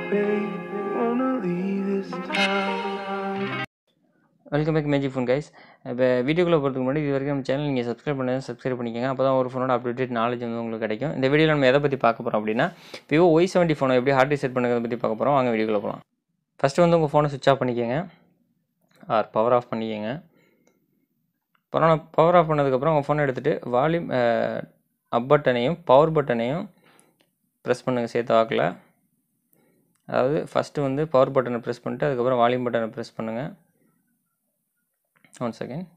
babe. Wanna leave this town. Welcome back magic phone guys இப்போ வீடியோக்குள்ளே போகிறதுக்கு முன்னாடி இது வரைக்கும் நம்ம சேனல் நீங்கள் சப்ஸ்கிரைப் பண்ணி சப்ஸ்கிரைப் பண்ணிக்கோங்க அப்போ தான் ஒரு ஃபோனோட அப்டேட் நாலேஜ் வந்து உங்களுக்கு கிடைக்கும் இந்த வீடியோவில் நம்ம எதை பற்றி பார்க்க போகிறோம் அப்படின்னா விவோ ஒய் செவன்ட்டி ஃபோனை எப்படி ஹார்ட் செட் பண்ணுறதை பற்றி பார்க்க போகிறோம் வாங்க வீடியோக்குள்ளே போகலாம் ஃபஸ்ட்டு வந்து உங்கள் ஃபோனை சுவிட்ச் ஆஃப் பண்ணிக்கோங்க ஆர் பவர் ஆஃப் பண்ணிக்கோங்க அப்புறம் பவர் ஆஃப் பண்ணதுக்கப்புறம் உங்கள் ஃபோனை எடுத்துகிட்டு வால்யூம் அப் பட்டனையும் பவர் பட்டனையும் ப்ரெஸ் பண்ணுங்கள் சேர்த்து வாக்கில் அதாவது ஃபஸ்ட்டு வந்து பவர் பட்டனை ப்ரெஸ் பண்ணிட்டு அதுக்கப்புறம் வால்யூம் பட்டனை ப்ரெஸ் பண்ணுங்கள் ஒன் செகண்ட்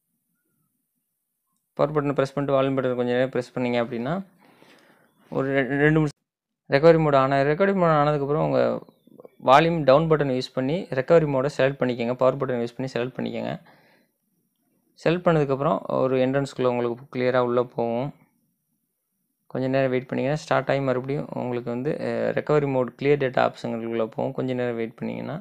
பவர் பட்டனை ப்ரெஸ் பண்ணிட்டு வால்யூம் பட்டன் கொஞ்சம் நேரம் ப்ரெஸ் பண்ணீங்க அப்படின்னா ஒரு ரெ- ரெண்டு நிமிஷம் ரெக்கவரி மோட் ஆன ரெக்கவரி மோட் ஆனதுக்கப்புறம் உங்கள் வால்யூம் டவுன் பட்டன் யூஸ் பண்ணி ரெக்கவரி மோடை செலக்ட் பண்ணிக்கோங்க பவர் பட்டன் யூஸ் பண்ணி செலக்ட் பண்ணிக்கோங்க செலக்ட் பண்ணதுக்கப்புறம் ஒரு என்ட்ரன்ஸ்குள்ளே உங்களுக்கு கிளியராக உள்ளே போகும் கொஞ்சம் நேரம் வெயிட் பண்ணிங்கன்னா ஸ்டார்ட் ஆகி மறுபடியும் உங்களுக்கு வந்து ரெக்கவரி மோட் கிளியர் டேட்டா ஆப்ஷனுக்குள்ளே போகும் கொஞ்சம் நேரம் வெயிட் பண்ணிங்கன்னா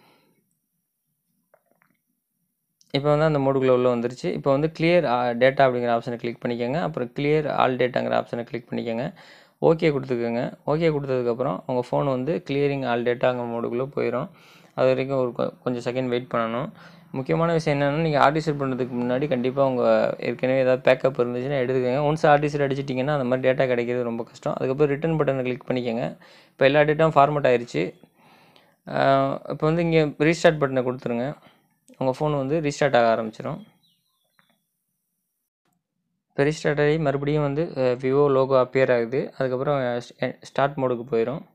இப்போ வந்து அந்த மோடுக்குள்ளே உள்ள வந்துருச்சு இப்போ வந்து கிளியர் டேட்டா அப்படிங்கிற ஆப்ஷனை கிளிக் பண்ணிக்கோங்க அப்புறம் கிளியர் ஆல் டேட்டாங்கிற ஆப்ஷனை கிளிக் பண்ணிக்கோங்க ஓகே கொடுத்துக்கோங்க ஓகே கொடுத்ததுக்கப்புறம் உங்கள் ஃபோன் வந்து கிளியரிங் ஆல் டேட்டாங்கிற மோடுக்குள்ளே போயிடும் அது வரைக்கும் ஒரு கொ- கொஞ்சம் செகண்ட் வெயிட் பண்ணணும் முக்கியமான விஷயம் என்னென்னா நீங்கள் ஆர்டி செட் பண்ணுறதுக்கு முன்னாடி கண்டிப்பாக உங்கள் ஏற்கனவே ஏதாவது பேக்கப் இருந்துச்சுன்னா எடுத்துக்கோங்க ஒன்ஸ் ஆர்டி செட் அடிச்சிட்டிங்கன்னா அந்த மாதிரி டேட்டா கிடைக்கிறது ரொம்ப கஷ்டம் அதுக்கப்புறம் ரிட்டன் பட்டனை கிளிக் பண்ணிக்கோங்க இப்போ எல்லா டேட்டாவும் ஃபார்மேட் ஆயிருச்சு இப்போ வந்து இங்கே ரீஸ்டார்ட் பட்டனை கொடுத்துருங்க உங்கள் ஃபோன் வந்து ரீஸ்டார்ட் ஆக ஆரம்பிச்சிடும் இப்போ ரீஸ்டார்ட் ஆகி மறுபடியும் வந்து விவோ லோகோ அப்பியர் ஆகுது அதுக்கப்புறம் ஸ்டார்ட் மோடுக்கு போயிடும்